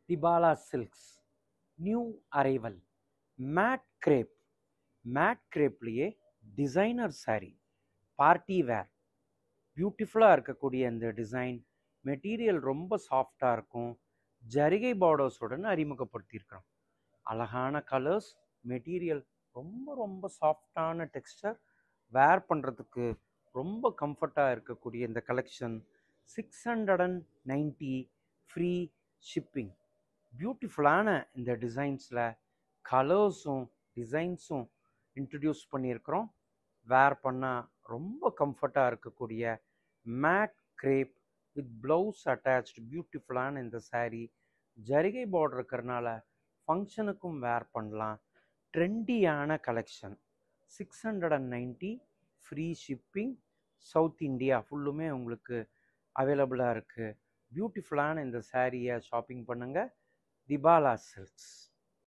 திபாலா silks new arrival matte crepe matte கிரேப்லேயே designer saree party wear பியூட்டிஃபுல்லாக இருக்கக்கூடிய இந்த டிசைன் மெட்டீரியல் ரொம்ப சாஃப்டாக இருக்கும் ஜரிகை பார்டர்ஸுடன் அறிமுகப்படுத்தியிருக்கிறோம் அழகான கலர்ஸ் மெட்டீரியல் ரொம்ப ரொம்ப சாஃப்டான டெக்ஸ்டர் வேர் பண்ணுறதுக்கு ரொம்ப கம்ஃபர்ட்டாக இருக்கக்கூடிய இந்த collection six hundred and ninety free shipping பியூட்டிஃபுல்லான இந்த டிசைன்ஸில் கலர்ஸும் டிசைன்ஸும் இன்ட்ரடியூஸ் பண்ணியிருக்கிறோம் வேர் பண்ணால் ரொம்ப கம்ஃபர்ட்டாக இருக்கக்கூடிய matte crepe with blouse attached பியூட்டிஃபுல்லான இந்த saree ஜரிகை பார்டர் இருக்கிறனால ஃபங்க்ஷனுக்கும் வேர் பண்ணலாம் ட்ரெண்டியான collection six hundred and ninety free shipping south India ஃபுல்லுமே உங்களுக்கு அவைலபிளாக இருக்குது பியூட்டிஃபுல்லான இந்த சாரியை ஷாப்பிங் பண்ணுங்கள் திபாலா சில்க்ஸ்